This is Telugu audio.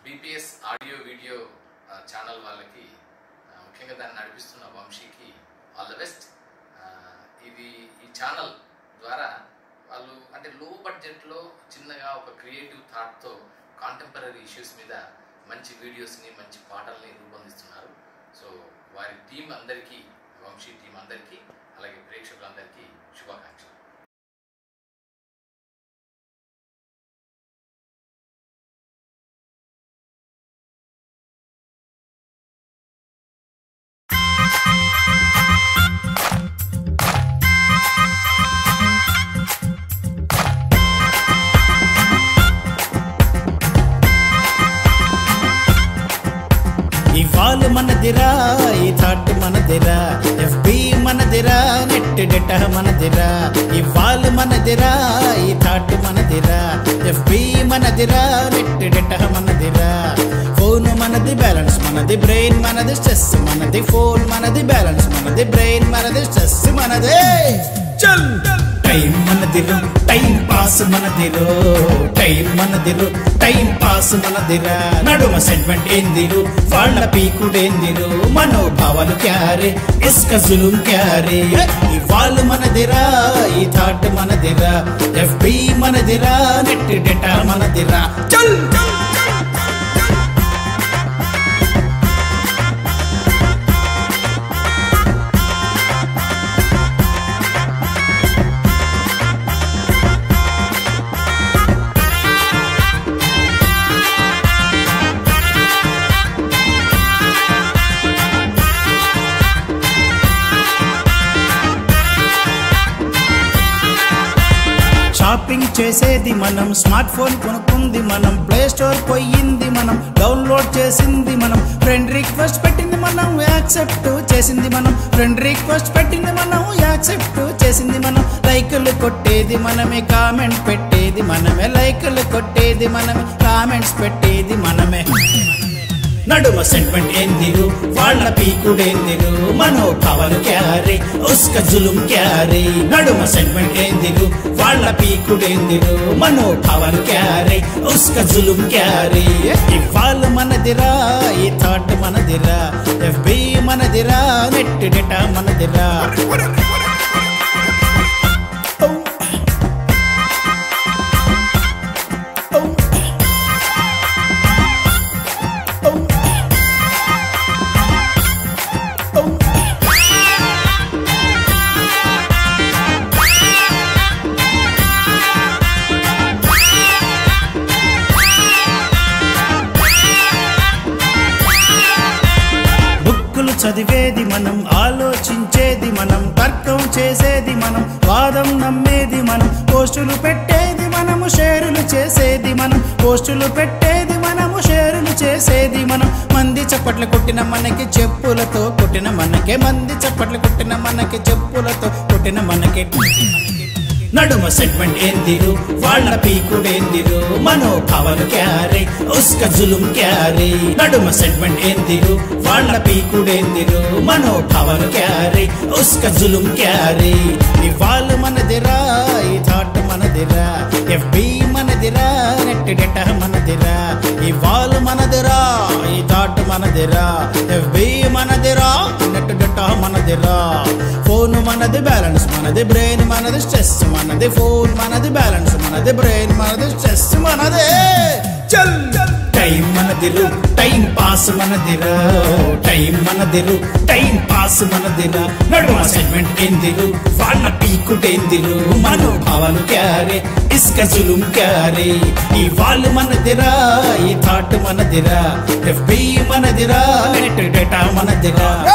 బీపీఎస్ ఆడియో వీడియో ఆ, ఛానల్ వాళ్ళకి ఆ, ముఖ్యంగా దాన్ని నడిపిస్తున్న వంశీకి ఆల్ ద బెస్ట్ ఆ, ఇది ఈ ఛానల్ ద్వారా వాళ్ళు అంటే లో బడ్జెట్లో చిన్నగా ఒక క్రియేటివ్ థాట్తో కాంటెంపరీ ఇష్యూస్ మీద మంచి వీడియోస్ని మంచి పాటల్ని రూపొందిస్తున్నారు సో వారి టీం అందరికీ వంశీ టీం అందరికీ అలాగే ప్రేక్షకులందరికీ శుభాకాంక్షలు ఇవాళ మనదిరా ఈ థాట్ మనదిరా ఎఫ్బి మనదిరా నెట్ డెట మనదిరా ఇవాళ మనదిరా ఈ థాట్ మనదిరా ఎఫ్బి మనదిరా నెట్ డెట మనదిరా ఫోన్ మనది బ్యాలెన్స్ మనది బ్రెయిన్ మనది స్ట్రెస్ మనది ఫోన్ మనది బ్యాలెన్స్ మనది బ్రెయిన్ మనది స్ట్రెస్ మనదే చల్ టైం మనదిరు టైం పాస్ మనదిరు టైం మనదిరు టైం పాస్ మనదిరా నడుమ సెగ్మెంట్ ఏందిరు వాళ్ళ పీకుడేందిరు మనోభావాలు క్యారే ఇసుక జులుం క్యారే ఇవాళ మనదిరా ఈ థాట్ మనదిరా ఎఫ్బి మనదిరా నెట్ డెటా మనదిరా చల్ షాపింగ్ చేసేది మనం స్మార్ట్ ఫోన్ కొనుక్కుంది మనం ప్లే స్టోర్ పోయింది మనం డౌన్లోడ్ చేసింది మనం ఫ్రెండ్ రిక్వెస్ట్ పెట్టింది మనం యాక్సెప్ట్ చేసింది మనం ఫ్రెండ్ రిక్వెస్ట్ పెట్టింది మనం యాక్సెప్ట్ చేసింది మనం లైకులు కొట్టేది మనమే కామెంట్ పెట్టేది మనమే లైకులు కొట్టేది మనమే కామెంట్స్ పెట్టేది మనమే నడుమ సెగ్మెంట్ ఏందిరు వాళ్ళ పీకుడేందిరు మనోభావాలు క్యారీ ఉస్క జులుం క్యారీ నడుమ సెగ్మెంట్ ఏందిరు వాళ్ళ పీకుడేందిరు మనోభావాలు క్యారీ ఉస్క జులుం క్యారీ ఇవాళ మనదిరా ఈ థాట్ మనదిరా ఎఫ్బి మనదిరా నెట్ డెటా మనదిరా బుక్కులు చదివేది మనం ఆలోచించేది మనం తర్కం చేసేది మనం వాదం నమ్మేది మనం పోస్టులు పెట్టేది మనము షేరులు చేసేది మనం పోస్టులు పెట్టేది మనము షేరులు చేసేది మనం మంది చప్పట్లు కొట్టిన మనకి చెప్పులతో కొట్టిన మనకే మంది చప్పట్లు కొట్టిన మనకి చెప్పులతో కొట్టిన మనకి నడుమ సెగ్మెంట్ ఏందిరు వాళ్ళ పీకుడేందిరు మనోభావాలు క్యారీ ఉస్క జులుం క్యారీ నడుమ సెగ్మెంట్ ఏందిరు వాళ్ళ పీకుడేందిరు మనోభావాలు క్యారీ ఉస్క జులుం క్యారీ ఇవాళ మనదిరా ఈ థాట్ మనదిరా ఎఫ్బి మనదిరా నెట్ డెట మనదిరా ఇవాళ మనదిరా ఈ థాట్ మనదిరా ఎఫ్బి మనదిరా నెట్ డెట మనదిరా ఫోన్ మనది బ్యాలెన్స్ మనది బ్రెయిన్ మనది స్ట్రెస్ మనది ఫోన్ మనది బ్యాలెన్స్ మనది బ్రెయిన్ మనది స్ట్రెస్ మనదే చల్ టైం మనదిరు టైం పాస్ మనదిరు టైం మనదిరు టైం పాస్ మనదిరు నడుమ సెగ్మెంట్ ఏందిరు వాళ్ళ పీకుటేందిరు మనోభావాలు క్యారే ఇసుక జులుం క్యారే ఈ వాళ్ళు మనదిరా ఈ థాట్ మనదిరా ఎఫ్బి మనదిరా నెట్ డేటా మనదిరా